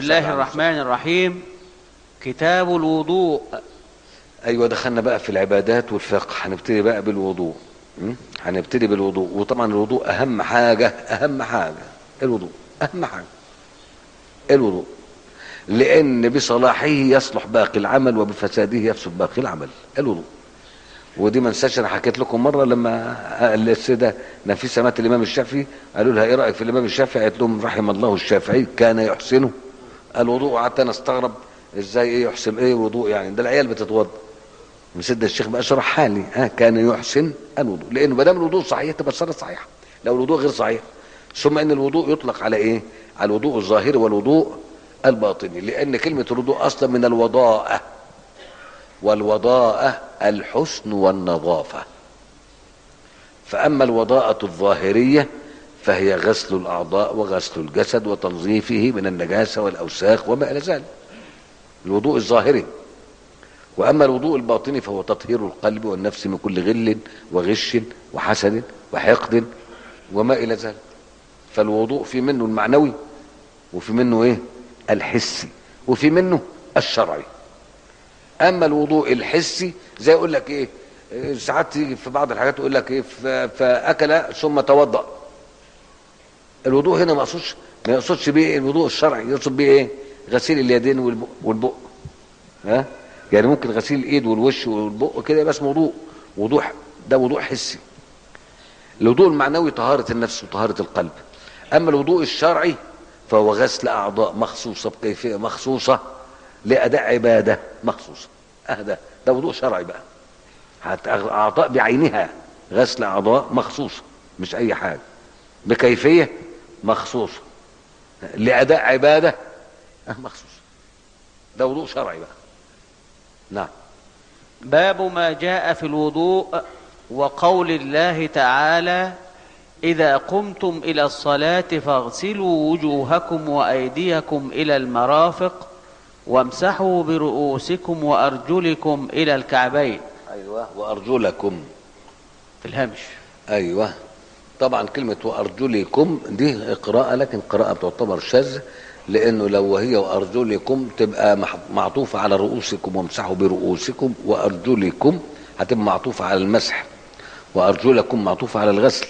الله الرحمن الرحيم كتاب الوضوء ايوه دخلنا بقى في العبادات والفقه هنبتدي بقى بالوضوء م? هنبتدي بالوضوء وطبعا الوضوء اهم حاجه اهم حاجه الوضوء اهم حاجه الوضوء لان بصلاحه يصلح باقي العمل وبفساده يفسد باقي العمل الوضوء ودي ما انساش انا حكيت لكم مره لما السيده نفيسه مات الامام الشافعي قالوا لها ايه رايك في الامام الشافعي قالت لهم رحم الله الشافعي كان يحسنه الوضوء قعدت انا استغرب ازاي ايه يحسن ايه وضوء يعني ده العيال بتتوضا مسد الشيخ بقى شرحها لي ها كان يحسن الوضوء لانه ما دام الوضوء صحيح تبقى الصلاه صحيحه لو الوضوء غير صحيح ثم ان الوضوء يطلق على ايه على الوضوء الظاهري والوضوء الباطني لان كلمه الوضوء اصلا من الوضاءه والوضاءه الحسن والنظافه فاما الوضاءه الظاهريه فهي غسل الاعضاء وغسل الجسد وتنظيفه من النجاسه والاوساخ وما الى ذلك الوضوء الظاهري واما الوضوء الباطني فهو تطهير القلب والنفس من كل غل وغش وحسد وحقد وما الى ذلك فالوضوء في منه المعنوي وفي منه ايه الحسي وفي منه الشرعي اما الوضوء الحسي زي يقول لك ايه إيه، ساعات تيجي في بعض الحاجات يقول لك ايه ف- فاكل ثم توضا الوضوء هنا ما يقصدش ما يقصدش بيه إيه؟ الوضوء الشرعي يقصد بيه ايه غسيل اليدين والبق, والبق. ها يعني ممكن غسيل الايد والوش والبق كده يبقى اسمه وضوء وضوء ده وضوء حسي الوضوء المعنوي طهارة النفس وطهارة القلب أما الوضوء الشرعي فهو غسل أعضاء مخصوصة بكيفية مخصوصة لأداء عبادة مخصوصة أهدى ده وضوء شرعي بقى هت- أعضاء بعينها غسل أعضاء مخصوصة مش أي حاجة بكيفية مخصوصة لأداء عبادة أه، مخصوصة ده وضوء شرعي بقى نعم باب ما جاء في الوضوء وقول الله تعالى إذا قمتم إلى الصلاة فاغسلوا وجوهكم وأيديكم إلى المرافق وامسحوا برؤوسكم وأرجلكم إلى الكعبين أيوة وأرجلكم في الهمش ايوه طبعا كلمه وارجلكم دي قراءه لكن قراءه تعتبر شاذ لانه لو وهي وارجلكم تبقى مح- معطوفه على رؤوسكم وامسحوا برؤوسكم وارجلكم هتبقى معطوفه على المسح وارجلكم معطوفه على الغسل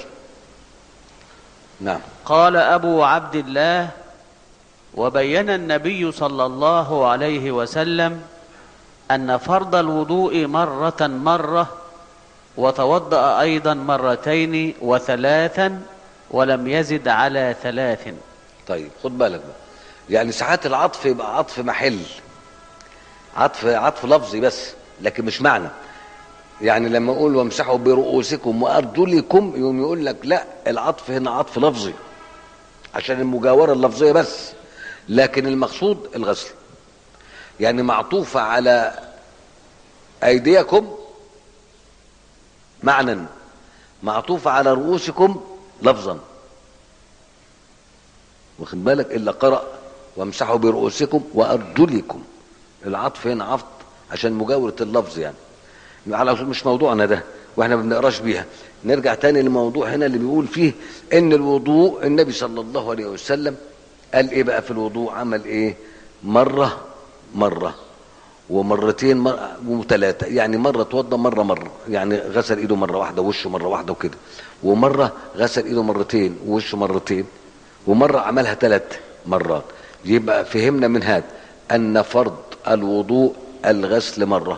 نعم قال أبو عبد الله وبين النبي صلى الله عليه وسلم أن فرض الوضوء مرة مرة وتوضأ أيضا مرتين وثلاثا ولم يزد على ثلاث طيب خد بالك بقى يعني ساعات العطف يبقى عطف محل عطف عطف لفظي بس لكن مش معنى يعني لما اقول وامسحوا برؤوسكم وارجلكم يوم يقول لك لا العطف هنا عطف لفظي عشان المجاوره اللفظيه بس لكن المقصود الغسل يعني معطوفه على ايديكم معنى معطوفه على رؤوسكم لفظا واخد بالك الا قرأ وامسحوا برؤوسكم وارجلكم العطف هنا عطف عشان مجاورة اللفظ يعني على طول مش موضوعنا ده واحنا ما بنقراش بيها نرجع تاني للموضوع هنا اللي بيقول فيه ان الوضوء النبي صلى الله عليه وسلم قال ايه بقى في الوضوء عمل ايه مرة مرة ومرتين مر... وثلاثة يعني مرة توضى مرة مرة يعني غسل ايده مرة واحدة ووشه مرة واحدة وكده ومرة غسل ايده مرتين ووشه مرتين ومرة عملها ثلاث مرات يبقى فهمنا من هذا أن فرض الوضوء الغسل مرة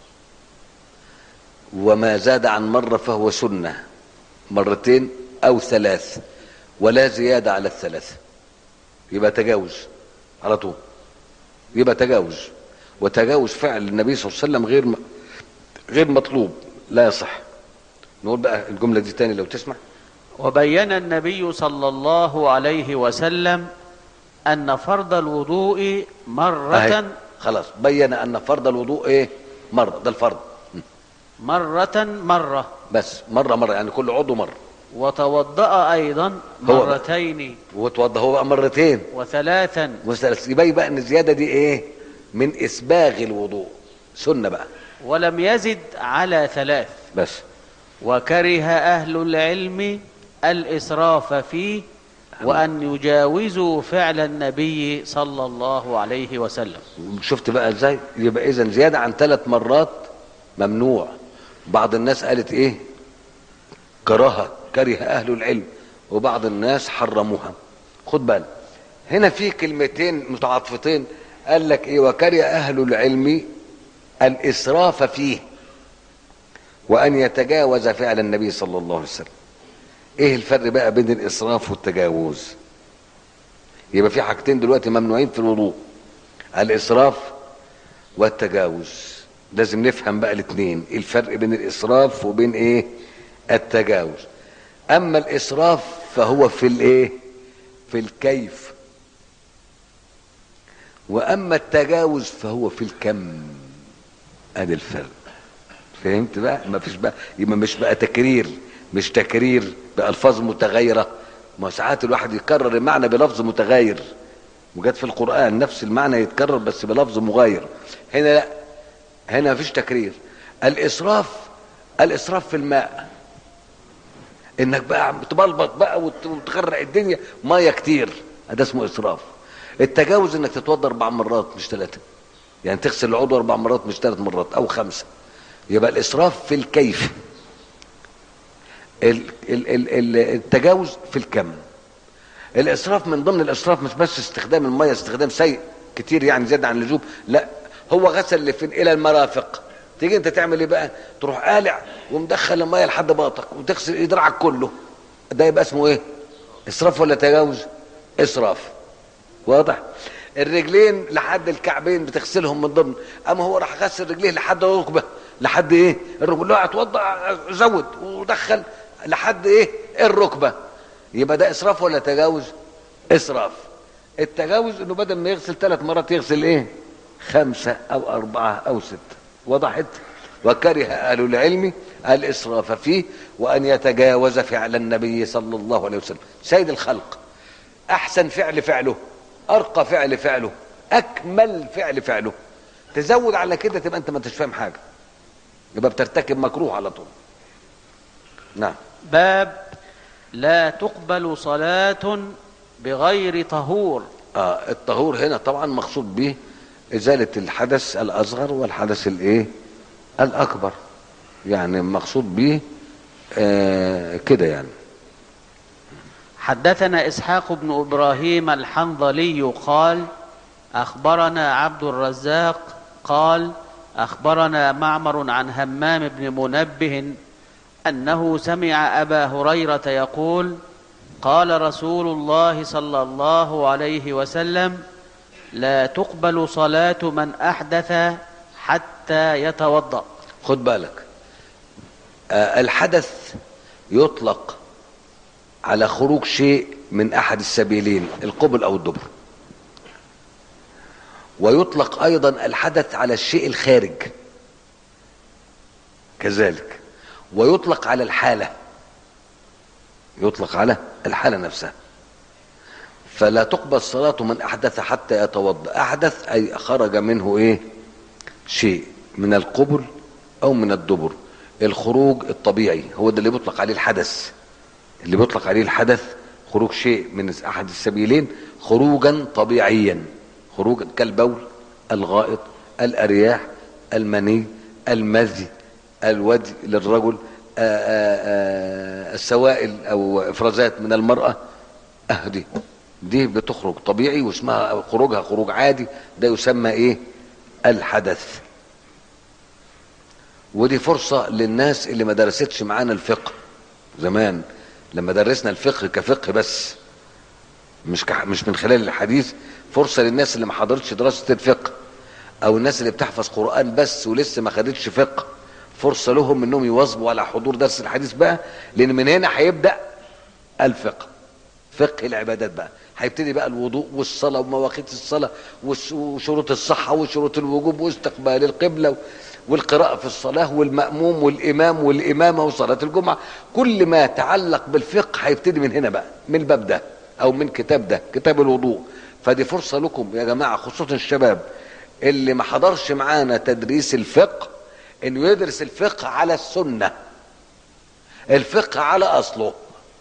وما زاد عن مرة فهو سنة مرتين أو ثلاث ولا زيادة على الثلاث يبقى تجاوز على طول يبقى تجاوز وتجاوز فعل النبي صلى الله عليه وسلم غير م... غير مطلوب لا يصح نقول بقى الجملة دي تاني لو تسمع وبين النبي صلى الله عليه وسلم أن فرض الوضوء أهي. مرة خلاص بين أن فرض الوضوء إيه مرة ده الفرض مرة مرة بس مرة مرة يعني كل عضو مرة وتوضأ أيضا هو بقى. مرتين وتوضى هو بقى مرتين وثلاثا وثلاث يبقى بقى ان الزيادة دي ايه من اسباغ الوضوء سنة بقى ولم يزد على ثلاث بس وكره أهل العلم الإسراف فيه وأن يجاوزوا فعل النبي صلى الله عليه وسلم شفت بقى ازاي يبقى اذا زياده عن ثلاث مرات ممنوع بعض الناس قالت ايه كراهه كره اهل العلم وبعض الناس حرموها خد بالك هنا في كلمتين متعاطفتين قال لك ايه وكره اهل العلم الاسراف فيه وان يتجاوز فعل النبي صلى الله عليه وسلم ايه الفرق بقى بين الاسراف والتجاوز يبقى في حاجتين دلوقتي ممنوعين في الوضوء الاسراف والتجاوز لازم نفهم بقى الاثنين ايه الفرق بين الاسراف وبين ايه التجاوز اما الاسراف فهو في الايه في الكيف واما التجاوز فهو في الكم ادي الفرق فهمت بقى ما فيش بقى يبقى مش بقى تكرير مش تكرير بألفاظ متغيرة ما ساعات الواحد يكرر المعنى بلفظ متغير وجت في القرآن نفس المعنى يتكرر بس بلفظ مغاير هنا لا هنا مفيش تكرير الإسراف الإسراف في الماء انك بقى بتبلبط بقى وت- وتغرق الدنيا ميه كتير ده اسمه اسراف التجاوز انك تتوضا اربع مرات مش ثلاثه يعني تغسل العضو اربع مرات مش ثلاث مرات او خمسه يبقى الاسراف في الكيف ال- ال- ال- ال- التجاوز في الكم الاسراف من ضمن الاسراف مش بس استخدام الميه استخدام سيء كتير يعني زياده عن اللزوم لا هو غسل اللي فين الى المرافق تيجي انت تعمل ايه بقى تروح قالع ومدخل الميه لحد باطك وتغسل دراعك كله ده يبقى اسمه ايه اسراف ولا تجاوز اسراف واضح الرجلين لحد الكعبين بتغسلهم من ضمن اما هو راح غسل رجليه لحد الركبه لحد ايه الركبه لا اتوضا زود ودخل لحد ايه الركبه يبقى ده اسراف ولا تجاوز اسراف التجاوز انه بدل ما يغسل ثلاث مرات يغسل ايه خمسه او اربعه او سته وضحت وكره اهل العلم الاسراف فيه وان يتجاوز فعل النبي صلى الله عليه وسلم سيد الخلق احسن فعل فعله ارقى فعل فعله اكمل فعل فعله تزود على كده تبقى انت ما انتش فاهم حاجه يبقى بترتكب مكروه على طول نعم باب لا تقبل صلاة بغير طهور آه الطهور هنا طبعا مقصود به ازاله الحدث الاصغر والحدث الايه الاكبر يعني مقصود به آه كده يعني حدثنا إسحاق بن إبراهيم الحنظلي قال أخبرنا عبد الرزاق قال أخبرنا معمر عن همام بن منبه أنه سمع أبا هريرة يقول قال رسول الله صلى الله عليه وسلم لا تقبل صلاة من أحدث حتى يتوضأ خد بالك آه الحدث يطلق على خروج شيء من احد السبيلين القبل او الدبر ويطلق ايضا الحدث على الشيء الخارج كذلك ويطلق على الحاله يطلق على الحاله نفسها فلا تقبل صلاة من أحدث حتى يتوضأ أحدث أي خرج منه إيه شيء من القبل أو من الدبر الخروج الطبيعي هو ده اللي بيطلق عليه الحدث اللي بيطلق عليه الحدث خروج شيء من أحد السبيلين خروجا طبيعيا خروجا كالبول الغائط الأرياح المني المذي الودي للرجل آآ آآ السوائل أو إفرازات من المرأة أهدي دي بتخرج طبيعي واسمها خروجها خروج عادي ده يسمى ايه الحدث ودي فرصة للناس اللي ما درستش معانا الفقه زمان لما درسنا الفقه كفقه بس مش كح... مش من خلال الحديث فرصة للناس اللي ما حضرتش دراسة الفقه او الناس اللي بتحفظ قرآن بس ولسه ما خدتش فقه فرصة لهم انهم يواظبوا على حضور درس الحديث بقى لان من هنا هيبدأ الفقه فقه العبادات بقى هيبتدي بقى الوضوء والصلاة ومواقيت الصلاة وشروط الصحة وشروط الوجوب واستقبال القبلة والقراءة في الصلاة والمأموم والإمام والإمامة وصلاة الجمعة كل ما يتعلق بالفقه هيبتدي من هنا بقى من الباب ده أو من كتاب ده كتاب الوضوء فدي فرصة لكم يا جماعة خصوصا الشباب اللي ما حضرش معانا تدريس الفقه انه يدرس الفقه على السنة الفقه على أصله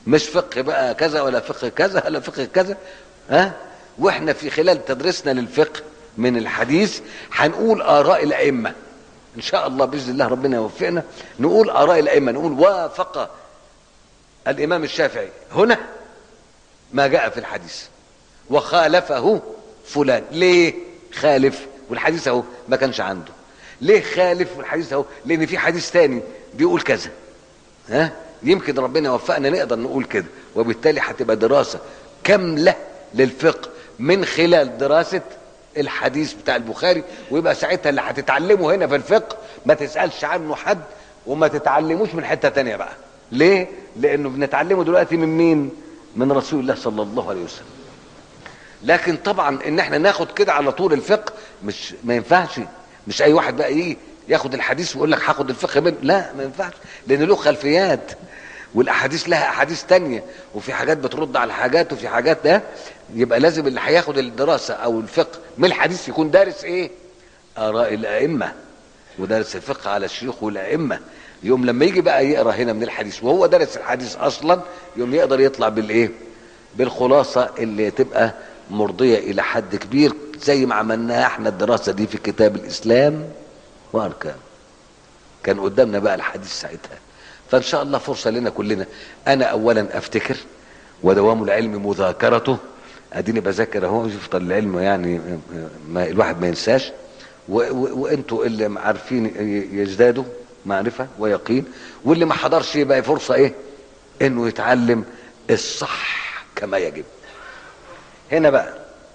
مش فقه بقى كذا ولا فقه كذا ولا فقه كذا ها واحنا في خلال تدريسنا للفقه من الحديث هنقول اراء الائمه ان شاء الله باذن الله ربنا يوفقنا نقول اراء الائمه نقول وافق الامام الشافعي هنا ما جاء في الحديث وخالفه فلان ليه خالف والحديث اهو ما كانش عنده ليه خالف والحديث اهو لان في حديث تاني بيقول كذا ها يمكن ربنا يوفقنا نقدر نقول كده وبالتالي هتبقى دراسه كامله للفقه من خلال دراسه الحديث بتاع البخاري ويبقى ساعتها اللي هتتعلمه هنا في الفقه ما تسالش عنه حد وما تتعلموش من حته تانية بقى ليه لانه بنتعلمه دلوقتي من مين من رسول الله صلى الله عليه وسلم لكن طبعا ان احنا ناخد كده على طول الفقه مش ما ينفعش مش اي واحد بقى يجي ياخد الحديث ويقول لك هاخد الفقه منه لا ما ينفعش لان له خلفيات والاحاديث لها احاديث تانية وفي حاجات بترد على حاجات وفي حاجات ده يبقى لازم اللي هياخد الدراسه او الفقه من الحديث يكون دارس ايه اراء الائمه ودارس الفقه على الشيوخ والائمه يوم لما يجي بقى يقرا هنا من الحديث وهو دارس الحديث اصلا يوم يقدر يطلع بالايه بالخلاصه اللي تبقى مرضيه الى حد كبير زي ما عملناها احنا الدراسه دي في كتاب الاسلام واركان كان قدامنا بقى الحديث ساعتها فان شاء الله فرصه لنا كلنا انا اولا افتكر ودوام العلم مذاكرته اديني بذاكر اهو يفضل العلم يعني ما الواحد ما ينساش وانتوا اللي عارفين يزدادوا معرفه ويقين واللي ما حضرش يبقى فرصه ايه انه يتعلم الصح كما يجب هنا بقى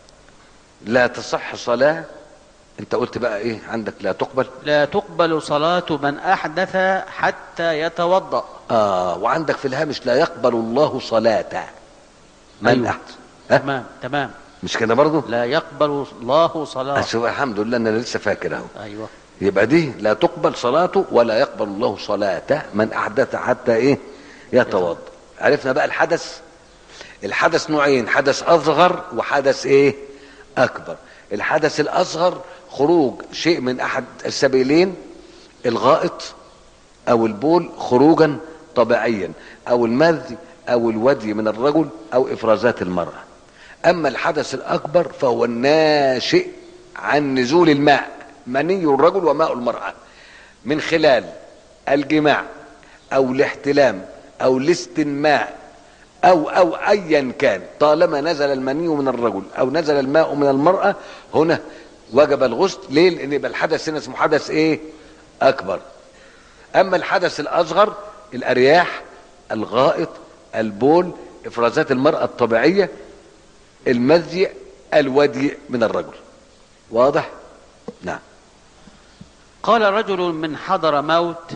لا تصح صلاه انت قلت بقى ايه عندك لا تقبل لا تقبل صلاة من أحدث حتى يتوضأ اه وعندك في الهامش لا يقبل الله صلاة من أيوة. أحد ها؟ تمام تمام مش كده برضه لا يقبل الله صلاة شوف الحمد لله انا لسه فاكر اهو أيوة يبقى دي لا تقبل صلاته ولا يقبل الله صلاته من احدث حتى ايه يتوضا عرفنا بقى الحدث الحدث نوعين حدث اصغر وحدث ايه اكبر الحدث الاصغر خروج شيء من احد السبيلين الغائط او البول خروجا طبيعيا او المذي او الودي من الرجل او افرازات المراه اما الحدث الاكبر فهو الناشئ عن نزول الماء مني الرجل وماء المراه من خلال الجماع او الاحتلام او الاستنماء او او ايا كان طالما نزل المني من الرجل او نزل الماء من المراه هنا وجب الغسل ليه لان يبقى الحدث هنا اسمه حدث ايه اكبر اما الحدث الاصغر الارياح الغائط البول افرازات المراه الطبيعيه المذي الودي من الرجل واضح نعم قال رجل من حضر موت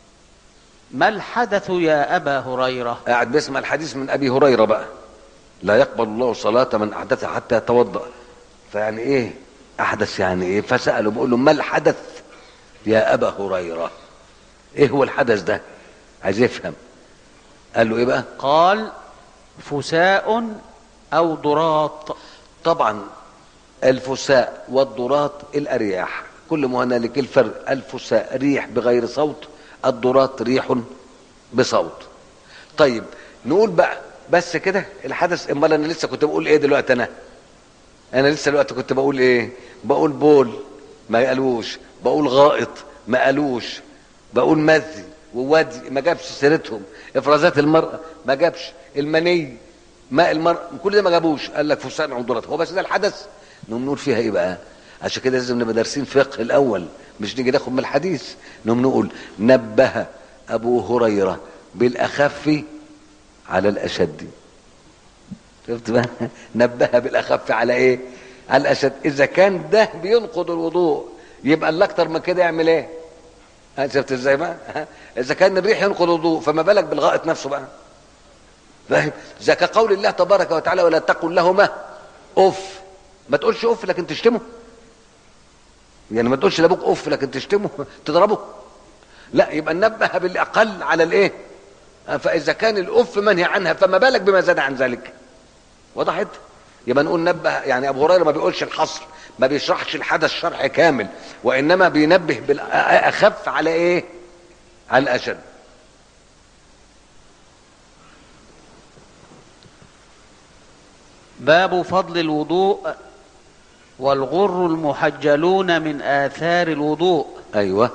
ما الحدث يا أبا هريرة قاعد بيسمع الحديث من ابي هريره بقى لا يقبل الله صلاه من احدث حتى يتوضا فيعني ايه احدث يعني ايه فساله بيقول له ما الحدث يا ابا هريره ايه هو الحدث ده عايز يفهم قال له ايه بقى قال فساء أو ضراط طبعا الفساء والضراط الارياح كل ما هنالك الفرق الفساء ريح بغير صوت الضراط ريح بصوت طيب نقول بقى بس كده الحدث امال انا لسه كنت بقول ايه دلوقتي انا انا لسه دلوقتي كنت بقول ايه بقول بول ما قالوش بقول غائط ما قالوش بقول مذي وودي ما جابش سيرتهم افرازات المراه ما جابش المني ماء المرأة كل ده ما جابوش قال لك فستان عضلات هو بس ده الحدث نقوم نقول فيها ايه بقى عشان كده لازم نبقى دارسين فقه الاول مش نيجي ناخد من الحديث نقوم نقول نبه ابو هريره بالاخف على الاشد شفت بقى نبه بالاخف على ايه على الاشد اذا كان ده بينقض الوضوء يبقى اللي اكتر من كده يعمل ايه ها، شفت ازاي بقى ها؟ اذا كان الريح ينقض الوضوء فما بالك بالغائط نفسه بقى فاهم زي كقول الله تبارك وتعالى ولا تقل لهما اف ما تقولش اف لكن تشتمه يعني ما تقولش لابوك اف لكن تشتمه تضربه لا يبقى نبه بالاقل على الايه فاذا كان الاف منهي عنها فما بالك بما زاد عن ذلك وضحت يبقى نقول نبه يعني ابو هريره ما بيقولش الحصر ما بيشرحش الحدث شرح كامل وانما بينبه بالاخف على ايه على الاشد باب فضل الوضوء والغر المحجلون من آثار الوضوء ايوه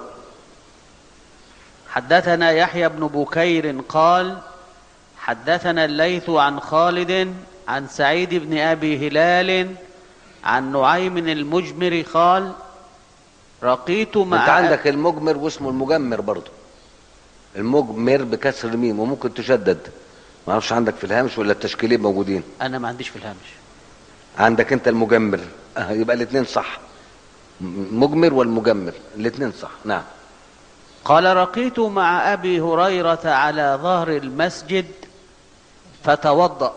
حدثنا يحيى بن بكير قال حدثنا الليث عن خالد عن سعيد بن ابي هلال عن نعيم المجمر قال رقيت مع انت عندك المجمر واسمه المجمر برضه المجمر بكسر الميم وممكن تشدد ما اعرفش عندك في الهامش ولا التشكيلين موجودين انا ما عنديش في الهامش عندك انت المجمر اه يبقى الاثنين صح مجمر والمجمر الاثنين صح نعم قال رقيت مع ابي هريره على ظهر المسجد فتوضا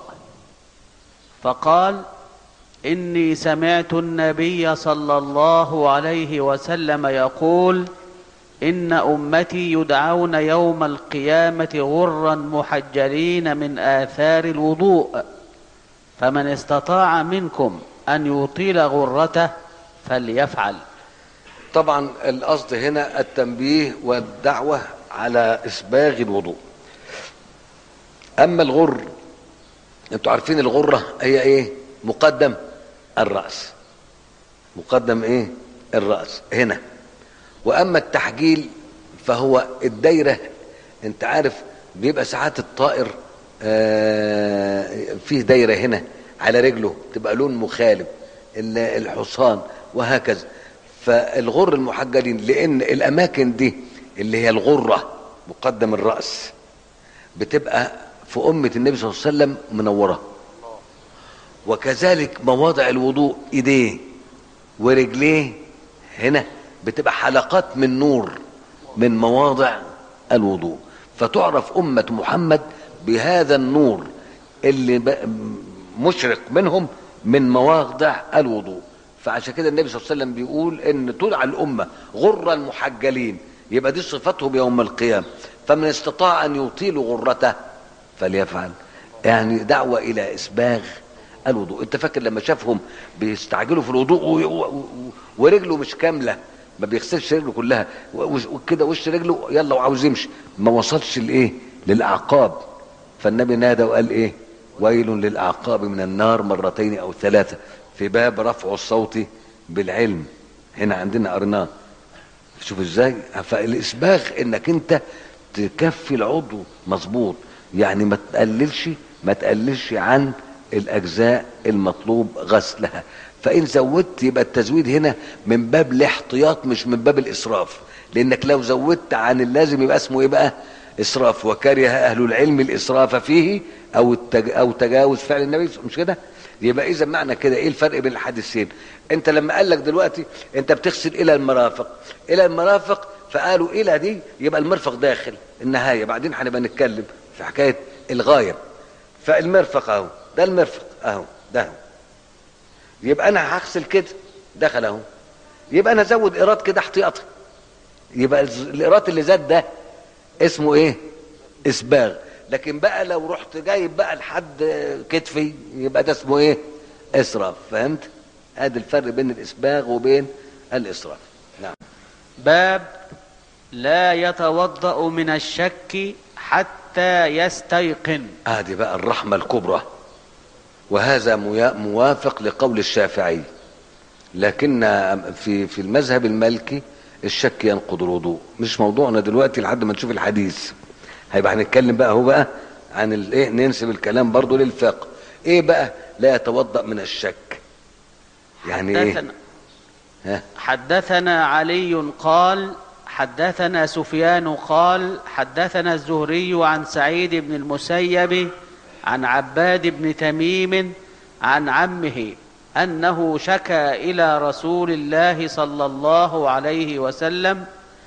فقال اني سمعت النبي صلى الله عليه وسلم يقول ان امتي يدعون يوم القيامه غرا محجلين من اثار الوضوء فمن استطاع منكم ان يطيل غرته فليفعل طبعا القصد هنا التنبيه والدعوة على إسباغ الوضوء أما الغر أنتوا عارفين الغرة هي إيه مقدم الرأس مقدم إيه الرأس هنا وأما التحجيل فهو الدايرة أنت عارف بيبقى ساعات الطائر آه، فيه دايرة هنا على رجله تبقى لون مخالف ال- الحصان وهكذا فالغر المحجلين لان الاماكن دي اللي هي الغره مقدم الراس بتبقى في امه النبي صلى الله عليه وسلم منوره وكذلك مواضع الوضوء ايديه ورجليه هنا بتبقى حلقات من نور من مواضع الوضوء فتعرف امه محمد بهذا النور اللي ب- مشرق منهم من مواضع الوضوء فعشان كده النبي صلى الله عليه وسلم بيقول ان تدعى الامه غرا محجلين يبقى دي صفتهم يوم القيامه فمن استطاع ان يطيل غرته فليفعل يعني دعوه الى اسباغ الوضوء انت فاكر لما شافهم بيستعجلوا في الوضوء و- و- و- ورجله مش كامله ما بيغسلش رجله كلها و- وكده وش رجله يلا وعاوز يمشي ما وصلش لايه للاعقاب فالنبي نادى وقال ايه ويل للاعقاب من النار مرتين او ثلاثه في باب رفع الصوت بالعلم هنا عندنا قرناه شوف ازاي فالاسباغ انك انت تكفي العضو مظبوط يعني ما تقللش ما تقللش عن الاجزاء المطلوب غسلها فان زودت يبقى التزويد هنا من باب الاحتياط مش من باب الاسراف لانك لو زودت عن اللازم يبقى اسمه ايه بقى اسراف وكره اهل العلم الاسراف فيه او التج... او تجاوز فعل النبي مش كده يبقى اذا معنى كده ايه الفرق بين الحديثين انت لما قال لك دلوقتي انت بتغسل الى المرافق الى المرافق فقالوا الى دي يبقى المرفق داخل النهايه بعدين هنبقى نتكلم في حكايه الغايه فالمرفق اهو ده المرفق اهو ده اهو يبقى انا هغسل كده دخل اهو يبقى انا ازود ايراد كده احتياطي يبقى الز- الايراد اللي زاد ده اسمه ايه اسباغ لكن بقى لو رحت جايب بقى لحد كتفي يبقى ده اسمه ايه اسراف فهمت ادي الفرق بين الاسباغ وبين الاسراف نعم باب لا يتوضا من الشك حتى يستيقن ادي بقى الرحمه الكبرى وهذا ميا- موافق لقول الشافعي لكن في في المذهب المالكي الشك ينقض الوضوء مش موضوعنا دلوقتي لحد ما نشوف الحديث هيبقى هنتكلم بقى هو بقى عن الايه ننسب الكلام برضو للفقه ايه بقى لا يتوضا من الشك يعني ايه حدثنا, ها حدثنا علي قال حدثنا سفيان قال حدثنا الزهري عن سعيد بن المسيب عن عباد بن تميم عن عمه انه شكا الى رسول الله صلى الله عليه وسلم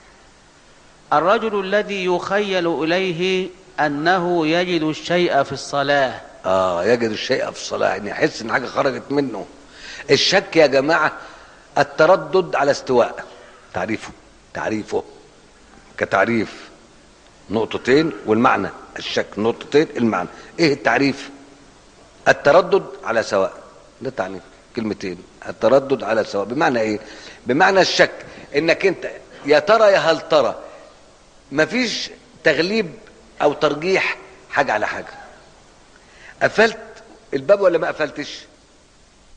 الرجل الذي يخيل اليه انه يجد الشيء في الصلاه اه يجد الشيء في الصلاه يعني يحس ان حاجه خرجت منه الشك يا جماعه التردد على استواء تعريفه تعريفه كتعريف نقطتين والمعنى الشك نقطتين المعنى ايه التعريف التردد على سواء ده تعريف كلمتين التردد على سواء بمعنى ايه بمعنى الشك انك انت يا ترى يا هل ترى مفيش تغليب او ترجيح حاجه على حاجه قفلت الباب ولا ما قفلتش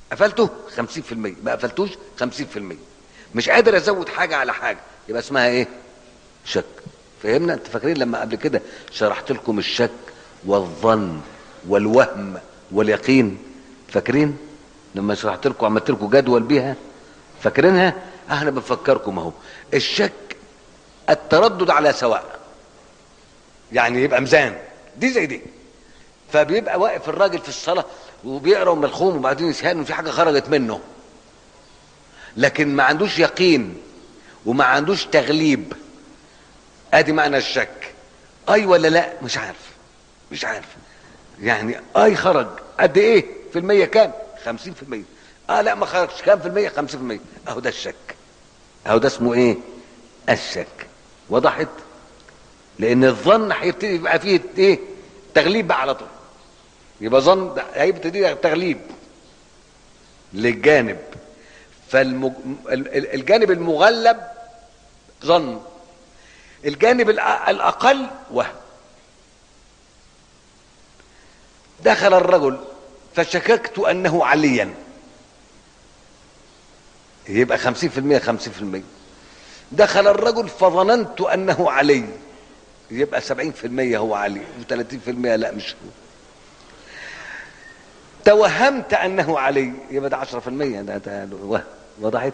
قفلته 50% ما قفلتوش 50% مش قادر ازود حاجه على حاجه يبقى اسمها ايه شك فهمنا انت فاكرين لما قبل كده شرحت لكم الشك والظن والوهم واليقين فاكرين لما شرحت لكم عملت لكم جدول بيها فاكرينها احنا بنفكركم اهو الشك التردد على سواء يعني يبقى ميزان دي زي دي فبيبقى واقف الراجل في الصلاه وبيقرا من الخوم وبعدين يسهل ان في حاجه خرجت منه لكن ما عندوش يقين وما عندوش تغليب ادي معنى الشك اي ولا لا مش عارف مش عارف يعني اي خرج قد ايه في المية كام خمسين في المية اه لا ما خرجش كام في المية خمسين في المية اهو ده الشك اهو ده اسمه ايه الشك وضحت لان الظن هيبتدي يبقى فيه ايه تغليب بقى على طول يبقى ظن ده هيبتدي تغليب للجانب فالجانب المغلب ظن الجانب الأ- الاقل وهم دخل الرجل فشككت انه عليا يبقى خمسين في المية خمسين في المية دخل الرجل فظننت انه علي يبقى سبعين في المية هو علي وثلاثين في المية لا مش هو توهمت انه علي يبقى ده عشرة في المية ده, ده وهم. وضحت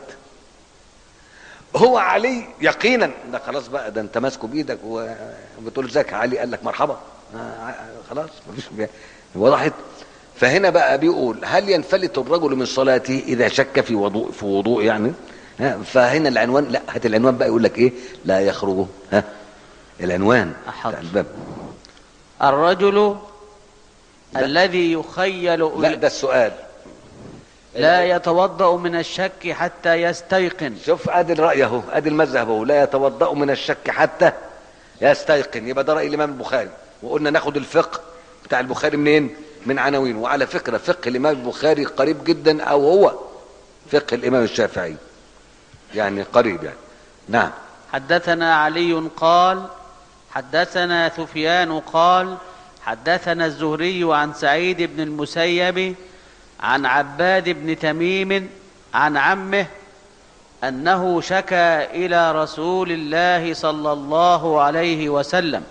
هو علي يقينا ده خلاص بقى ده انت ماسكه بايدك وبتقول ازيك يا علي قال لك مرحبا آه، خلاص مفيش بي- وضحت فهنا بقى بيقول هل ينفلت الرجل من صلاته اذا شك في وضوء في وضوء يعني ها فهنا العنوان لا هات العنوان بقى يقول لك ايه لا يخرج ها العنوان أحاضر. بتاع الباب الرجل لا. الذي يخيل لا ده السؤال لا يتوضأ من الشك حتى يستيقن شوف ادي الراي اهو ادي المذهب اهو لا يتوضا من الشك حتى يستيقن يبقى ده راي الامام البخاري وقلنا ناخد الفقه بتاع البخاري منين من عناوين وعلى فكره فقه الامام البخاري قريب جدا او هو فقه الامام الشافعي يعني قريب يعني نعم حدثنا علي قال حدثنا سفيان قال حدثنا الزهري عن سعيد بن المسيب عن عباد بن تميم عن عمه انه شكا الى رسول الله صلى الله عليه وسلم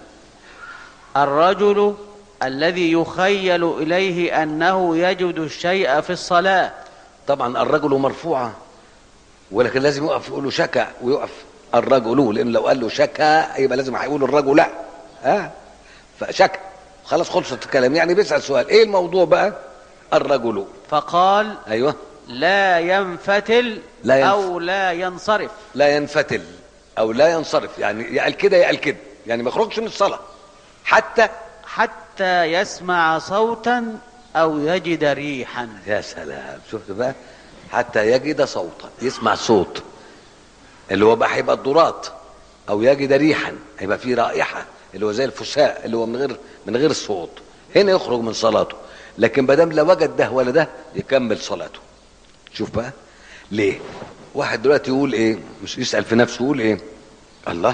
الرجل الذي يخيل اليه انه يجد الشيء في الصلاه طبعا الرجل مرفوعه ولكن لازم يقف يقول له شكا ويقف الرجل لان لو قال له شكا يبقى لازم هيقول الرجل لا ها فشكا خلاص خلصت الكلام يعني بيسال سؤال ايه الموضوع بقى الرجل فقال ايوه لا ينفتل لا ينف- او لا ينصرف لا ينفتل او لا ينصرف يعني يقال كده يقال كده يعني ما يخرجش من الصلاه حتى حتى يسمع صوتا او يجد ريحا يا سلام شفت بقى حتى يجد صوتا يسمع صوت اللي هو بقى هيبقى الضرات او يجد ريحا هيبقى فيه رائحه اللي هو زي الفساء اللي هو من غير من غير صوت هنا يخرج من صلاته لكن ما دام لا وجد ده ولا ده يكمل صلاته شوف بقى ليه واحد دلوقتي يقول ايه مش يسال في نفسه يقول ايه الله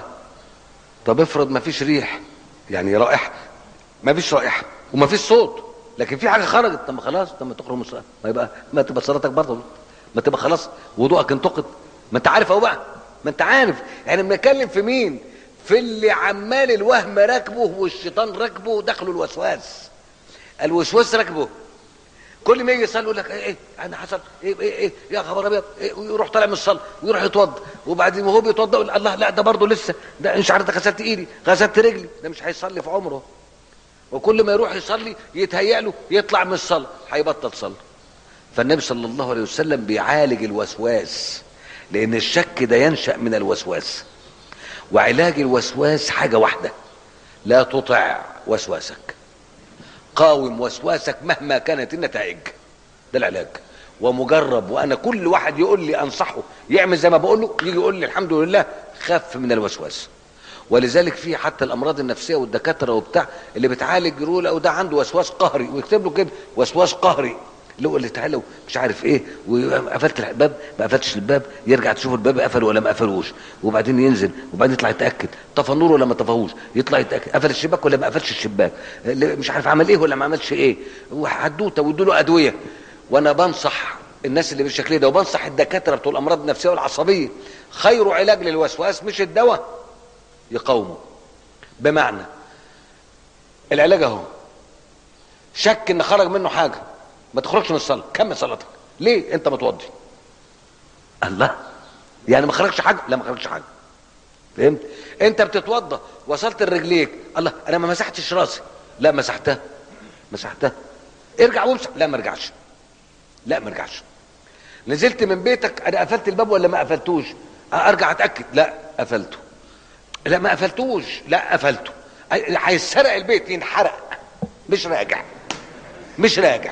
طب افرض ما فيش ريح يعني رائحه ما فيش رائحه وما فيش صوت لكن في حاجه خرجت طب ما خلاص طب ما تخرج من الصلاه ما يبقى ما تبقى صلاتك برضه ما تبقى خلاص وضوءك انتقد ما انت عارف اهو بقى ما انت عارف احنا بنتكلم في مين في اللي عمال الوهم راكبه والشيطان راكبه دخله الوسواس الوسواس راكبه كل ما يجي يصلي يقول لك ايه ايه انا حصل ايه ايه ايه يا خبر ابيض إيه ويروح طالع من الصلاه ويروح يتوضا وبعدين وهو بيتوضا يقول الله لا ده برضه لسه ده مش عارف ده غسلت ايدي غسلت رجلي ده مش هيصلي في عمره وكل ما يروح يصلي يتهيأ له يطلع من الصلاه هيبطل صلاه فالنبي صلى الله عليه وسلم بيعالج الوسواس لان الشك ده ينشا من الوسواس وعلاج الوسواس حاجه واحده لا تطع وسواسك قاوم وسواسك مهما كانت النتائج ده العلاج ومجرب وانا كل واحد يقول لي انصحه يعمل زي ما بقول له يجي يقول لي الحمد لله خف من الوسواس ولذلك في حتى الامراض النفسيه والدكاتره وبتاع اللي بتعالج يقول له ده عنده وسواس قهري ويكتب له كده وسواس قهري اللي هو اللي تعالى مش عارف ايه وقفلت الباب ما قفلتش الباب يرجع تشوف الباب قفل ولا ما قفلوش وبعدين ينزل وبعدين يطلع يتاكد طفى النور ولا ما طفاهوش يطلع يتاكد قفل الشباك ولا ما قفلش الشباك اللي مش عارف عمل ايه ولا ما عملش ايه وحدوته وادوا له ادويه وانا بنصح الناس اللي بالشكل ده وبنصح الدكاتره بتوع الامراض النفسيه والعصبيه خير علاج للوسواس مش الدواء يقاومه بمعنى العلاج اهو شك ان خرج منه حاجه ما تخرجش من الصلاه كمل صلاتك ليه انت متوضي الله يعني ما خرجش حاجه لا ما خرجش حاجه فهمت انت بتتوضى وصلت لرجليك الله انا ما مسحتش راسي لا مسحتها مسحتها ارجع وامسح لا ما ارجعش لا ما ارجعش نزلت من بيتك انا قفلت الباب ولا ما قفلتوش ارجع اتاكد لا قفلته لا ما قفلتوش لا قفلته هيسرق البيت ينحرق مش راجع مش راجع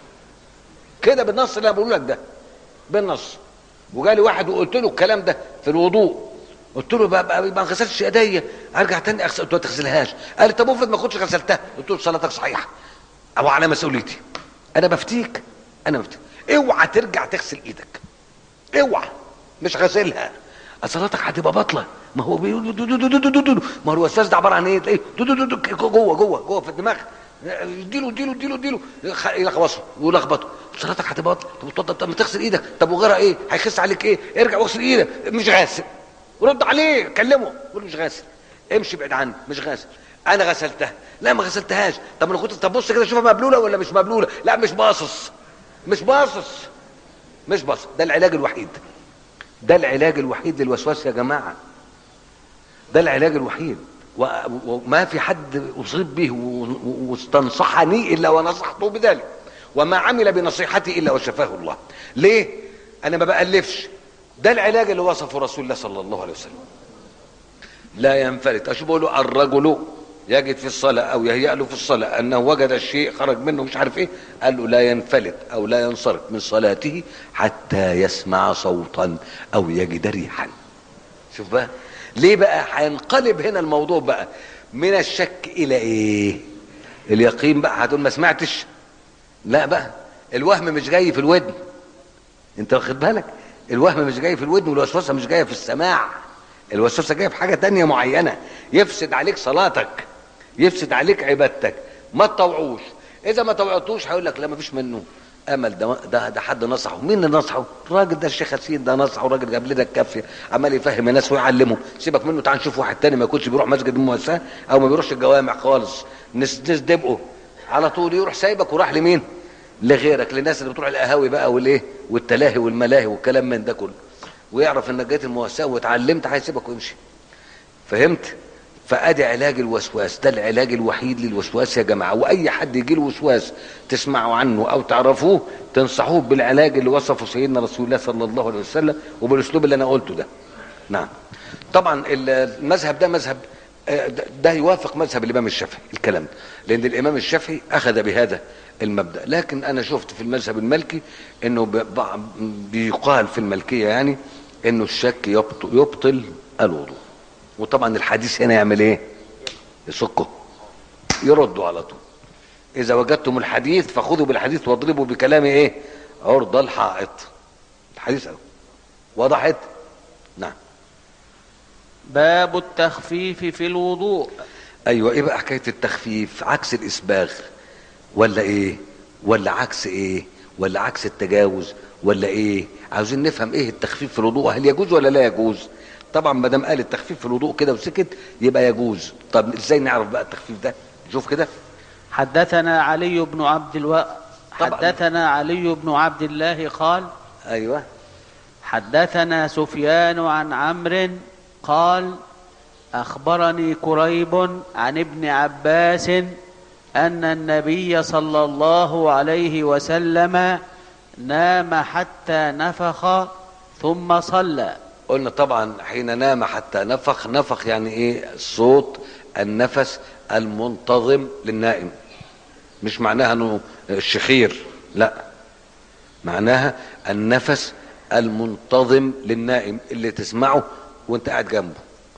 كده بالنص اللي انا بقول لك ده بالنص وجالي واحد وقلت له الكلام ده في الوضوء قلت له بقى, بقى ما غسلتش ايديا ارجع تاني اغسل قلت له ما تغسلهاش قال لي طب افرض ما كنتش غسلتها قلت له صلاتك صحيحه او على مسؤوليتي انا بفتيك انا بفتيك اوعى ترجع تغسل ايدك اوعى مش غسلها صلاتك هتبقى باطله ما هو بيقول دو دو دو دو دو دو. ما هو الوسواس ده عباره عن ايه تلاقيه دو دو دو دو جوه جوه جوه في الدماغ اديله اديله اديله اديله يلخبطه ويلخبطه صلاتك هتبقى باطله طب اتفضل طب ما تغسل ايدك طب وغيرها ايه هيخس عليك ايه ارجع واغسل ايدك مش غاسل رد عليه كلمه قول مش غاسل امشي بعيد عني مش غاسل انا غسلتها لا ما غسلتهاش طب انا كنت طب بص كده شوفها مبلوله ولا مش مبلوله لا مش باصص مش باصص مش باصص ده العلاج الوحيد ده العلاج الوحيد للوسواس يا جماعه ده العلاج الوحيد و- وما في حد اصيب به و- و- واستنصحني الا ونصحته بذلك وما عمل بنصيحتي الا وشفاه الله ليه انا ما بالفش ده العلاج اللي وصفه رسول الله صلى الله عليه وسلم لا ينفلت اشوف بقول له الرجل يجد في الصلاة أو يهيأ له في الصلاة أنه وجد الشيء خرج منه مش عارف إيه قال له لا ينفلت أو لا ينصرف من صلاته حتى يسمع صوتا أو يجد ريحا شوف بقى ليه بقى هينقلب هنا الموضوع بقى من الشك إلى إيه اليقين بقى هتقول ما سمعتش لا بقى الوهم مش جاي في الودن انت واخد بالك الوهم مش جاي في الودن والوسوسه مش جايه في السماع الوسوسه جايه في حاجه تانية معينه يفسد عليك صلاتك يفسد عليك عبادتك ما تطوعوش اذا ما طوعتوش هيقول لك لا ما فيش منه امل ده ده ده حد نصحه مين اللي نصحه الراجل ده الشيخ ياسين ده نصحه راجل جاب لنا الكافيه عمال يفهم الناس ويعلمه سيبك منه تعال نشوف واحد تاني ما يكونش بيروح مسجد المؤسسه او ما بيروحش الجوامع خالص نس- نسدبقه على طول يروح سايبك وراح لمين لغيرك للناس اللي بتروح القهاوي بقى والايه والتلاهي والملاهي والكلام من ده كله ويعرف انك جيت المؤسسه واتعلمت هيسيبك ويمشي فهمت فادي علاج الوسواس ده العلاج الوحيد للوسواس يا جماعه واي حد يجي له وسواس تسمعوا عنه او تعرفوه تنصحوه بالعلاج اللي وصفه سيدنا رسول الله صلى الله عليه وسلم وبالاسلوب اللي انا قلته ده نعم طبعا المذهب ده مذهب آه، ده- ده يوافق مذهب الامام الشافعي الكلام ده لان الامام الشافعي اخذ بهذا المبدا لكن انا شفت في المذهب المالكي انه ب- بع- بيقال في الملكيه يعني انه الشك يبطل, يبطل الوضوء وطبعا الحديث هنا يعمل ايه يسكه يردوا على طول اذا وجدتم الحديث فخذوا بالحديث واضربوا بكلام ايه عرض الحائط الحديث أهو. وضحت نعم باب التخفيف في الوضوء ايوه ايه بقى حكايه التخفيف عكس الاسباغ ولا ايه ولا عكس ايه ولا عكس التجاوز ولا ايه عاوزين نفهم ايه التخفيف في الوضوء هل يجوز ولا لا يجوز طبعا ما دام قال التخفيف في الوضوء كده وسكت يبقى يجوز طب ازاي نعرف بقى التخفيف ده شوف كده حدثنا علي بن عبد الو... طبعا. حدثنا علي بن عبد الله قال ايوه حدثنا سفيان عن عمرو قال اخبرني كريب عن ابن عباس ان النبي صلى الله عليه وسلم نام حتى نفخ ثم صلى قلنا طبعا حين نام حتى نفخ نفخ يعني ايه صوت النفس المنتظم للنائم مش معناها انه الشخير لا معناها النفس المنتظم للنائم اللي تسمعه وانت قاعد جنبه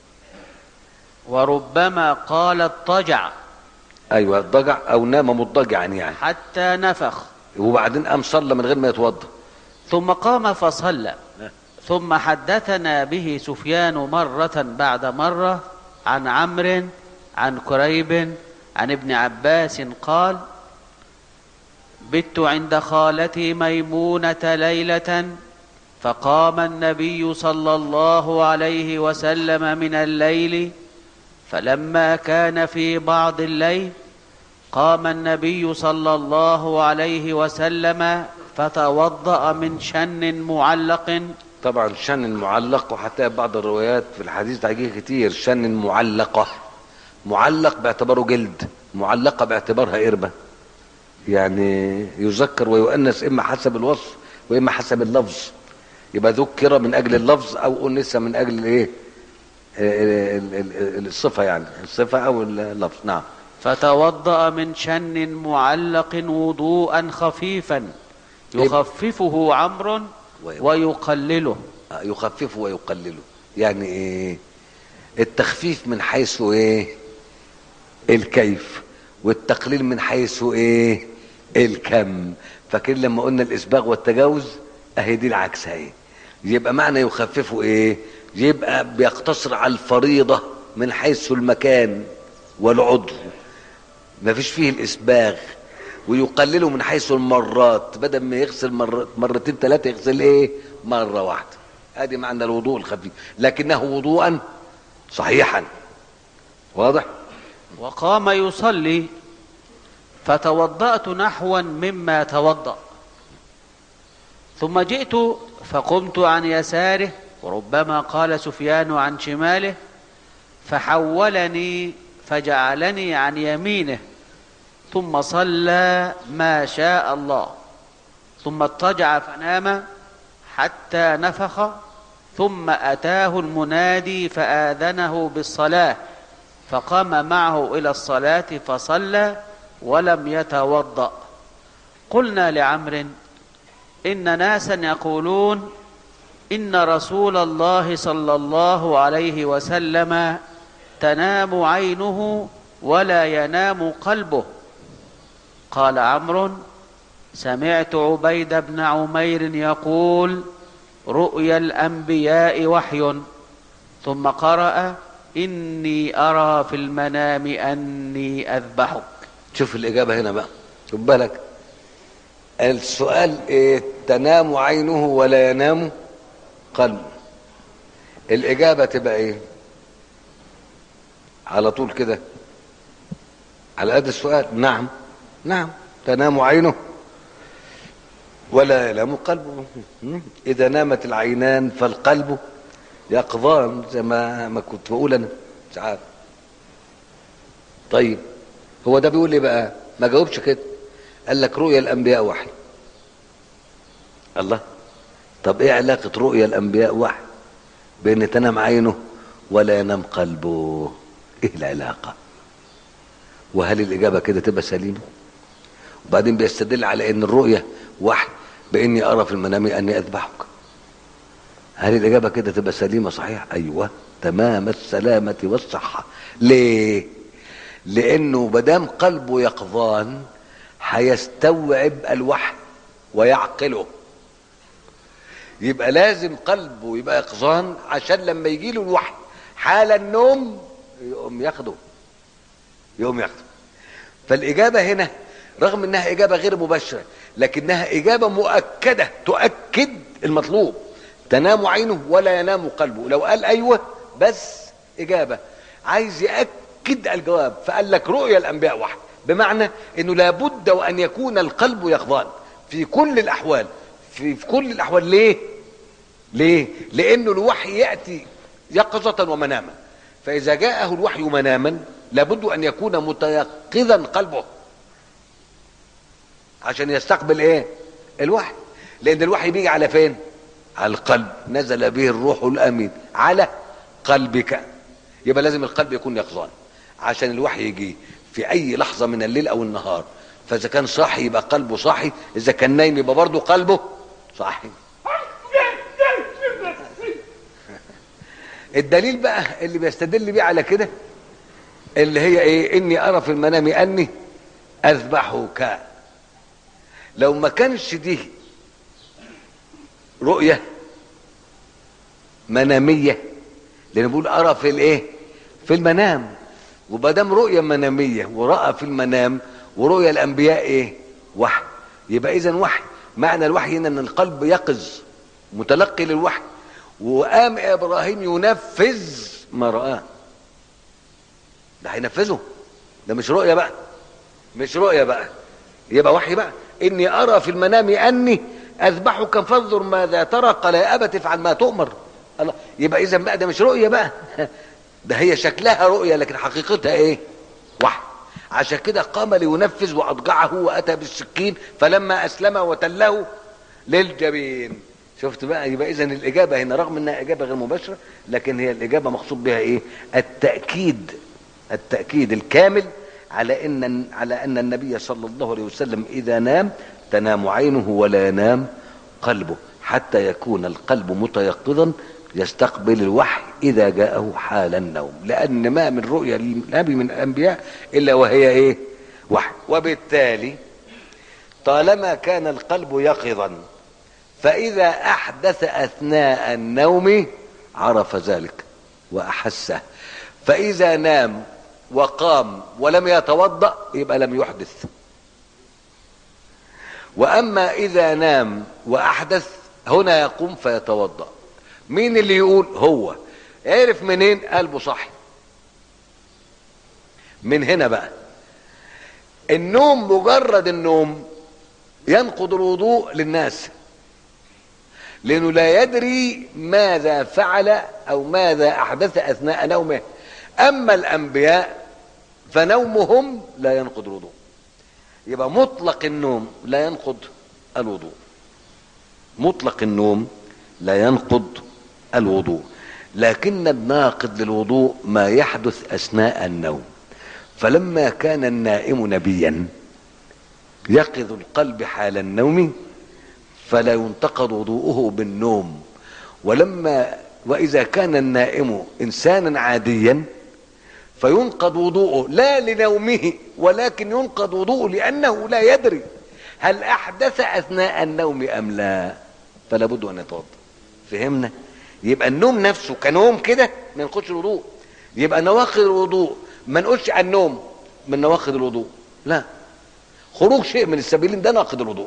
وربما قال اضطجع ايوه ضجع او نام مضطجعا يعني حتى نفخ وبعدين قام صلى من غير ما يتوضا ثم قام فصلى ثم حدثنا به سفيان مرة بعد مرة عن عمرو عن كريب عن ابن عباس قال بت عند خالتي ميمونة ليلة فقام النبي صلى الله عليه وسلم من الليل فلما كان في بعض الليل قام النبي صلى الله عليه وسلم فتوضأ من شن معلق طبعا شن المعلق وحتى بعض الروايات في الحديث هيجي كتير شن معلقة معلق باعتباره جلد معلقة باعتبارها قربة يعني يذكر ويؤنس إما حسب الوصف وإما حسب اللفظ يبقى ذكر من أجل اللفظ أو أنس من أجل الإيه ال- ال- ال- الصفة يعني الصفة أو اللفظ نعم فتوضأ من شن معلق وضوءا خفيفا يخففه عمرو ويقلله يخففه ويقلله يعني ايه التخفيف من حيث ايه الكيف والتقليل من حيث ايه الكم فاكرين لما قلنا الاسباغ والتجاوز اهي دي العكس اهي يبقى معنى يخففه ايه يبقى بيقتصر على الفريضة من حيث المكان والعضو ما فيش فيه الاسباغ ويقلله من حيث المرات بدل ما يغسل مر... مرتين ثلاثة يغسل ايه مرة واحدة ادي معنى الوضوء الخفيف لكنه وضوءا صحيحا واضح وقام يصلي فتوضأت نحوا مما توضأ ثم جئت فقمت عن يساره وربما قال سفيان عن شماله فحولني فجعلني عن يمينه ثم صلى ما شاء الله ثم اضطجع فنام حتى نفخ ثم أتاه المنادي فآذنه بالصلاة فقام معه إلى الصلاة فصلى ولم يتوضأ قلنا لعمر إن ناسا يقولون إن رسول الله صلى الله عليه وسلم تنام عينه ولا ينام قلبه قال عمرو سمعت عبيد بن عمير يقول رؤيا الانبياء وحي ثم قرا اني ارى في المنام اني اذبحك شوف الإجابة هنا بقى خد بالك السؤال إيه تنام عينه ولا ينام قلبه الإجابة تبقى إيه على طول كده على قد السؤال نعم نعم تنام عينه ولا ينام قلبه إذا نامت العينان فالقلب يقظان زي ما ما كنت بقول أنا مش عارف طيب هو ده بيقول ايه بقى ما جاوبش كده قال لك رؤيا الانبياء وحي الله طب ايه علاقه رؤيا الانبياء وحي بان تنام عينه ولا ينام قلبه ايه العلاقه وهل الاجابه كده تبقى سليمه وبعدين بيستدل على ان الرؤيا وحي باني ارى في المنام اني اذبحك هل الاجابه كده تبقى سليمه صحيح ايوه تمام السلامه والصحه ليه لانه مادام قلبه يقظان هيستوعب الوحي ويعقله يبقى لازم قلبه يبقى يقظان عشان لما يجي له الوحي حال النوم يقوم ياخده يقوم ياخده فالاجابه هنا رغم انها اجابه غير مباشره لكنها اجابه مؤكده تؤكد المطلوب تنام عينه ولا ينام قلبه لو قال ايوه بس اجابه عايز ياكد الجواب فقال لك رؤيا الانبياء وحي بمعنى انه لابد وان يكون القلب يقظان في كل الاحوال في, في كل الاحوال ليه ليه لانه الوحي ياتي يقظه ومناما فاذا جاءه الوحي مناما لابد ان يكون متيقظا قلبه عشان يستقبل ايه الوحي لان الوحي بيجي على فين على القلب نزل به الروح الامين على قلبك يبقى لازم القلب يكون يقظان عشان الوحي يجي في اي لحظه من الليل او النهار فاذا كان صاحي يبقى قلبه صاحي اذا كان نايم يبقى برضه قلبه صاحي الدليل بقى اللي بيستدل بيه على كده اللي هي ايه اني ارى في المنام اني اذبحك لو ما كانش دي رؤية منامية لأن بقول أرى في الإيه؟ في المنام وما دام رؤية منامية ورأى في المنام ورؤيا الأنبياء إيه؟ وحي يبقى اذا وحي معنى الوحي هنا ان القلب يقظ متلقي للوحي وقام ابراهيم ينفذ ما رآه ده هينفذه ده مش رؤية بقى مش رؤية بقى يبقى وحي بقى اني ارى في المنام اني اذبحك فانظر ماذا ترى قال يا ابت افعل ما تؤمر الله يبقى اذا بقى ده مش رؤية بقى ده هي شكلها رؤية لكن حقيقتها ايه وحي عشان كده قام لينفذ واضجعه واتى بالسكين فلما اسلم وتله للجبين شفت بقى يبقى اذا الاجابه هنا رغم انها اجابه غير مباشره لكن هي الاجابه مقصود بها ايه التاكيد التاكيد الكامل على ان على ان النبي صلى الله عليه وسلم اذا نام تنام عينه ولا ينام قلبه حتى يكون القلب متيقظا يستقبل الوحي اذا جاءه حال النوم لان ما من رؤيا للنبي من الانبياء الا وهي ايه وحي وبالتالي طالما كان القلب يقظا فاذا احدث اثناء النوم عرف ذلك واحسه فاذا نام وقام ولم يتوضا يبقى لم يحدث واما اذا نام واحدث هنا يقوم فيتوضا مين اللي يقول هو عرف منين قلبه صحي من هنا بقى النوم مجرد النوم ينقض الوضوء للناس لانه لا يدري ماذا فعل او ماذا احدث اثناء نومه اما الانبياء فنومهم لا ينقض الوضوء يبقى مطلق النوم لا ينقض الوضوء مطلق النوم لا ينقض الوضوء لكن الناقض للوضوء ما يحدث اثناء النوم فلما كان النائم نبيا يقظ القلب حال النوم فلا ينتقض وضوءه بالنوم ولما واذا كان النائم انسانا عاديا فينقض وضوءه لا لنومه ولكن ينقض وضوءه لانه لا يدري هل احدث اثناء النوم ام لا فلا بد ان يتوضا فهمنا يبقى النوم نفسه كنوم كده ما ينقضش الوضوء يبقى نواقض الوضوء ما نقولش عن النوم من نواقض الوضوء لا خروج شيء من السبيلين ده ناقض الوضوء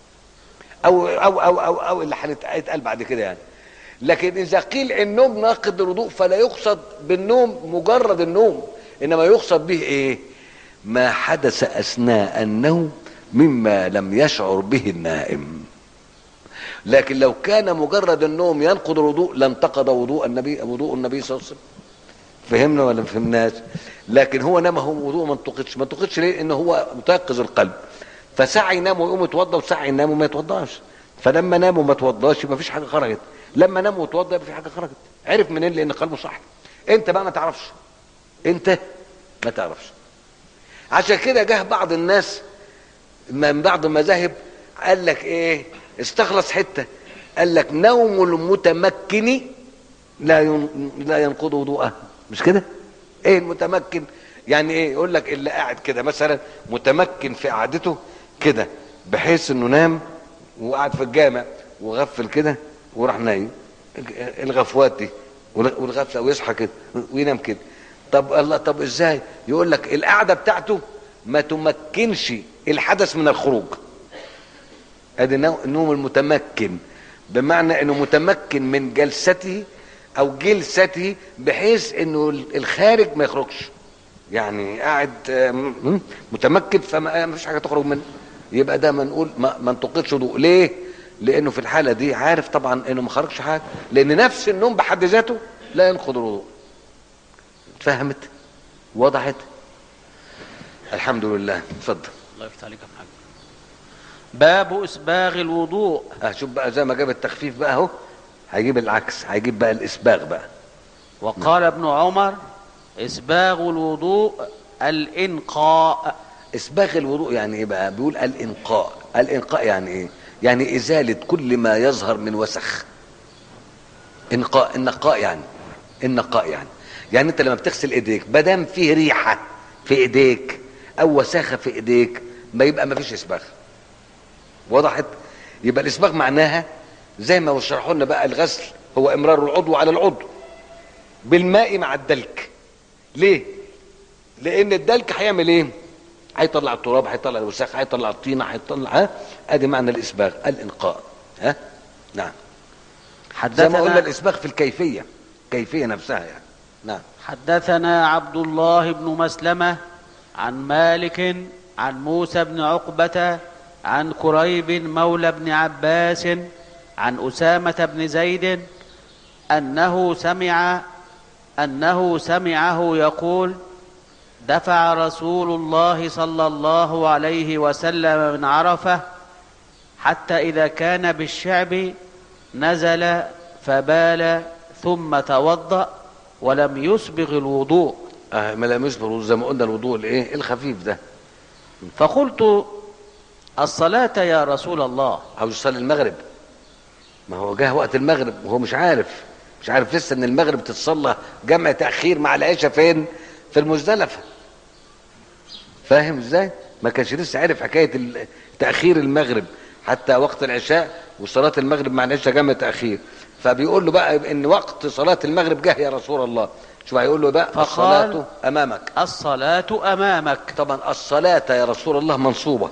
او او او او, أو اللي هيتقال بعد كده يعني لكن اذا قيل النوم ناقض الوضوء فلا يقصد بالنوم مجرد النوم انما يقصد به ايه ما حدث اثناء النوم مما لم يشعر به النائم لكن لو كان مجرد النوم ينقض الوضوء لانتقض وضوء النبي وضوء النبي صلى الله عليه وسلم فهمنا ولا ما فهمناش لكن هو نام هو وضوء ما انتقدش ما انتقدش ليه ان هو متيقظ القلب فساعة ينام ويقوم يتوضا وساعة ينام وما يتوضاش فلما نام وما توضاش يبقى مفيش حاجه خرجت لما نام وتوضا يبقى في حاجه خرجت عرف منين لان قلبه صح انت بقى ما تعرفش انت ما تعرفش عشان كده جه بعض الناس من بعض المذاهب قال لك ايه استخلص حته قال لك نوم المتمكن لا ين... لا ينقض وضوءه مش كده ايه المتمكن يعني ايه يقول لك اللي قاعد كده مثلا متمكن في قعدته كده بحيث انه نام وقعد في الجامع وغفل كده وراح نايم الغفوات دي والغفله ويصحى كده وينام كده طب الله طب ازاي يقول لك القعده بتاعته ما تمكنش الحدث من الخروج ادي النوم المتمكن بمعنى انه متمكن من جلسته او جلسته بحيث انه الخارج ما يخرجش يعني قاعد متمكن فما فيش حاجه تخرج منه يبقى ده ما نقول ما, ما انتقدش وضوء ليه لانه في الحاله دي عارف طبعا انه ما خرجش حاجه لان نفس النوم بحد ذاته لا ينقض الوضوء فهمت وضحت الحمد لله اتفضل الله يفتح عليك يا محمد باب اسباغ الوضوء اه شوف بقى زي ما جاب التخفيف بقى اهو هيجيب العكس هيجيب بقى الاسباغ بقى وقال ابن عمر اسباغ الوضوء الانقاء اسباغ الوضوء يعني ايه بقى بيقول الانقاء الانقاء يعني ايه يعني ازاله كل ما يظهر من وسخ انقاء النقاء يعني النقاء يعني يعني انت لما بتغسل ايديك ما دام فيه ريحه في ايديك او وساخه في ايديك ما يبقى ما فيش اسباغ وضحت يبقى الاسباغ معناها زي ما شرحوا لنا بقى الغسل هو امرار العضو على العضو بالماء مع الدلك ليه لان الدلك هيعمل ايه هيطلع التراب هيطلع الوساخ هيطلع الطينه هيطلع ها ادي معنى الاسباغ الانقاء ها نعم زي ما قلنا حدثنا الاسباغ في الكيفيه كيفيه نفسها يعني نعم حدثنا عبد الله بن مسلمة عن مالك عن موسى بن عقبة عن كريب مولى بن عباس عن أسامة بن زيد أنه سمع أنه سمعه يقول دفع رسول الله صلى الله عليه وسلم من عرفة حتى إذا كان بالشعب نزل فبال ثم توضأ ولم يسبغ الوضوء آه ما لم يصبر زي ما قلنا الوضوء الايه الخفيف ده فقلت الصلاة يا رسول الله عاوز يصلي المغرب ما هو جه وقت المغرب وهو مش عارف مش عارف لسه ان المغرب تتصلى جمع تاخير مع العشاء فين في المزدلفه فاهم ازاي ما كانش لسه عارف حكايه ال- تاخير المغرب حتى وقت العشاء وصلاه المغرب مع العشاء جمع تاخير فبيقول له بقى ان وقت صلاه المغرب جه يا رسول الله شوف هيقول له بقى فقال- الصلاه امامك الصلاة أمامك طبعا الصلاه يا رسول الله منصوبه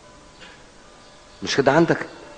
مش كده عندك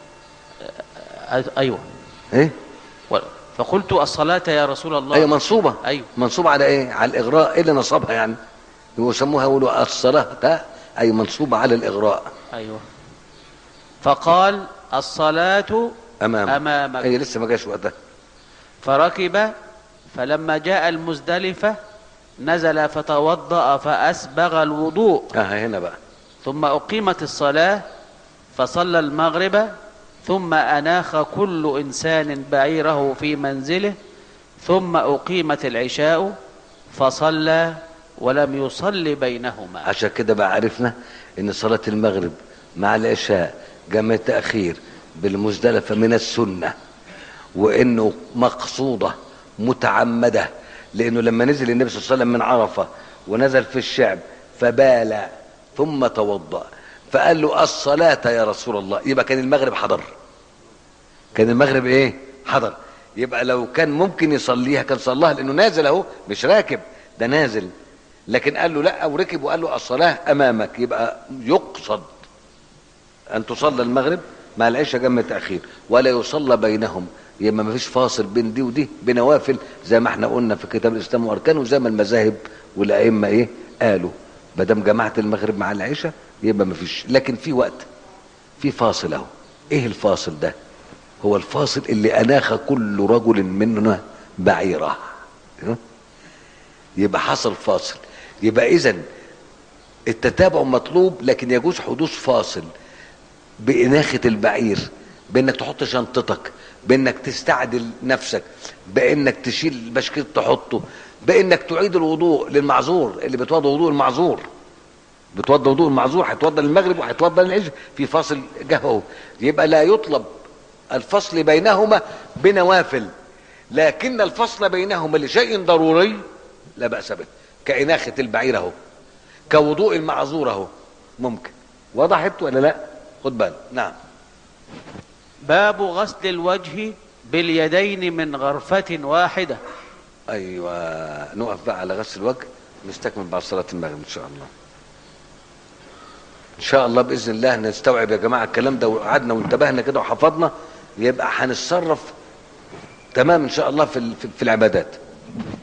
أ- أيوة ايه و- فقلت الصلاة يا رسول الله ايوه منصوبه أيوة منصوبه على ايه على الاغراء ايه اللي نصبها يعني يسموها يقولوا الصلاه ده اي منصوبه على الاغراء أيوة فقال الصلاة امامك أمامك. هي لسه ما جاش وقتها فركب فلما جاء المزدلفة نزل فتوضأ فأسبغ الوضوء اه هنا بقى ثم أقيمت الصلاة فصلى المغرب ثم أناخ كل إنسان بعيره في منزله ثم أقيمت العشاء فصلى ولم يصل بينهما عشان كده بقى عرفنا ان صلاه المغرب مع العشاء جمع تاخير بالمزدلفه من السنه وانه مقصوده متعمده لانه لما نزل النبي صلى الله عليه وسلم من عرفه ونزل في الشعب فبال ثم توضا فقال له الصلاه يا رسول الله يبقى كان المغرب حضر كان المغرب ايه حضر يبقى لو كان ممكن يصليها كان صلاها لانه نازل اهو مش راكب ده نازل لكن قال له لا وركب وقال له الصلاه امامك يبقى يقصد ان تصلى المغرب مع العشاء جنب تاخير ولا يصلى بينهم يبقى ما فيش فاصل بين دي ودي بنوافل زي ما احنا قلنا في كتاب الاسلام واركانه زي ما المذاهب والائمه ايه قالوا ما دام جمعت المغرب مع العشاء يبقى ما فيش لكن في وقت في فاصل اهو ايه الفاصل ده هو الفاصل اللي اناخ كل رجل مننا بعيره يبقى حصل فاصل يبقى اذا التتابع مطلوب لكن يجوز حدوث فاصل بإناخة البعير بانك تحط شنطتك بانك تستعدل نفسك بانك تشيل البشكير تحطه بانك تعيد الوضوء للمعذور اللي بيتوضا وضوء المعذور بتوضا وضوء المعذور هيتوضا للمغرب وهيتوضا للعشاء في فاصل جهه يبقى لا يطلب الفصل بينهما بنوافل لكن الفصل بينهما لشيء ضروري لا بأس به كإناخة البعير اهو كوضوء المعذور اهو ممكن وضحت ولا لا خد بالك نعم باب غسل الوجه باليدين من غرفة واحدة ايوه نقف بقى على غسل الوجه نستكمل بعد صلاه المغرب ان شاء الله ان شاء الله باذن الله نستوعب يا جماعه الكلام ده وقعدنا وانتبهنا كده وحفظنا يبقى هنتصرف تمام ان شاء الله في ال- في- في العبادات